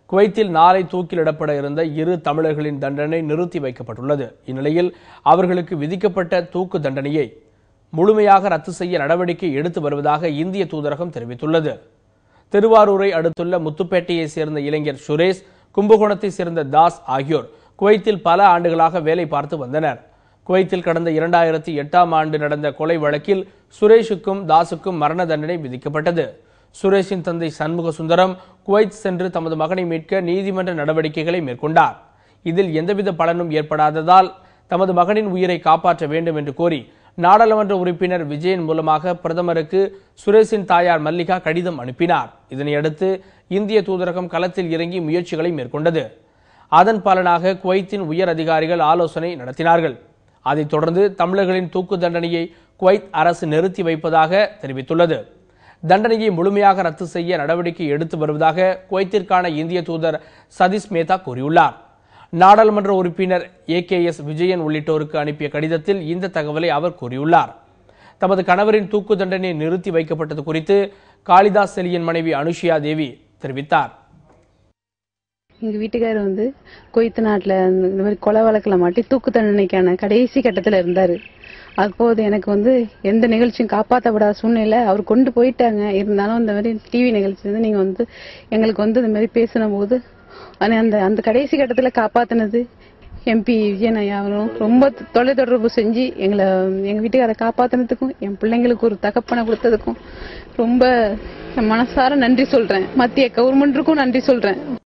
குவைத்தில் நாளை தூக்கிலிடப்பட இருந்த இரு தமிழர்களின் தண்டனை நிறுத்தி வைக்கப்பட்டுள்ளது இந்நிலையில் அவர்களுக்கு விதிக்கப்பட்ட தூக்கு தண்டனையை முழுமையாக ரத்து செய்ய நடவடிக்கை எடுத்து வருவதாக இந்திய தூதரகம் தெரிவித்துள்ளது திருவாரூரை அடுத்துள்ள முத்துப்பேட்டையை சேர்ந்த இளைஞர் சுரேஷ் கும்பகோணத்தை சேர்ந்த தாஸ் ஆகியோர் குவைத்தில் பல ஆண்டுகளாக வேலை பார்த்து வந்தனர் குவைத்தில் கடந்த இரண்டாயிரத்தி எட்டாம் ஆண்டு நடந்த கொலை வழக்கில் சுரேஷுக்கும் தாஸுக்கும் மரண தண்டனை விதிக்கப்பட்டது சுரேஷின் தந்தை சண்முக சுந்தரம் குவைத் சென்று தமது மகனை மீட்க நீதிமன்ற நடவடிக்கைகளை மேற்கொண்டார் இதில் எந்தவித பலனும் ஏற்படாததால் தமது மகனின் உயிரை காப்பாற்ற வேண்டும் என்று கோரி நாடாளுமன்ற உறுப்பினர் விஜயன் மூலமாக பிரதமருக்கு சுரேஷின் தாயார் மல்லிகா கடிதம் அனுப்பினார் இதனையடுத்து இந்திய தூதரகம் களத்தில் இறங்கி முயற்சிகளை மேற்கொண்டது அதன் பலனாக குவைத்தின் உயர் அதிகாரிகள் ஆலோசனை நடத்தினார்கள் அதைத் தொடர்ந்து தமிழர்களின் தூக்கு தண்டனையை குவைத் அரசு நிறுத்தி வைப்பதாக தெரிவித்துள்ளது தண்டனையை முழுமையாக ரத்து செய்ய நடவடிக்கை எடுத்து வருவதாக குவைத்திற்கான இந்திய தூதர் சதீஷ் மேத்தா கூறியுள்ளார் நாடாளுமன்ற உறுப்பினர் ஏ கே எஸ் விஜயன் உள்ளிட்டோருக்கு அனுப்பிய கடிதத்தில் இந்த தகவலை அவர் கூறியுள்ளார் தமது கணவரின் தூக்கு தண்டனை நிறுத்தி வைக்கப்பட்டது குறித்து காளிதாஸ் செலியன் மனைவி அனுஷியா தேவி தெரிவித்தார் எங்க வீட்டுக்காரர் வந்து குவைத்து நாட்டுல இந்த இந்த மாதிரி கொலை வழக்குல மாட்டி தூக்கு தண்டனைக்கான கடைசி கட்டத்துல இருந்தாரு அப்போது எனக்கு வந்து எந்த நிகழ்ச்சியும் காப்பாற்றப்படாத சூழ்நிலை அவர் கொண்டு போயிட்டாங்க இருந்தாலும் இந்த மாதிரி டிவி நிகழ்ச்சி வந்து நீங்க வந்து எங்களுக்கு வந்து இந்த மாதிரி பேசின போது ஆனா அந்த அந்த கடைசி கட்டத்துல காப்பாத்தினது எம்பி விஜயன் ஐயா அவரும் ரொம்ப தொலைத்தொடர்பு செஞ்சு எங்களை எங்க வீட்டுக்காரை காப்பாத்தினதுக்கும் என் பிள்ளைங்களுக்கு ஒரு தகப்பனை கொடுத்ததுக்கும் ரொம்ப மனசார நன்றி சொல்றேன் மத்திய கவர்மெண்ட்டுக்கும் நன்றி சொல்றேன்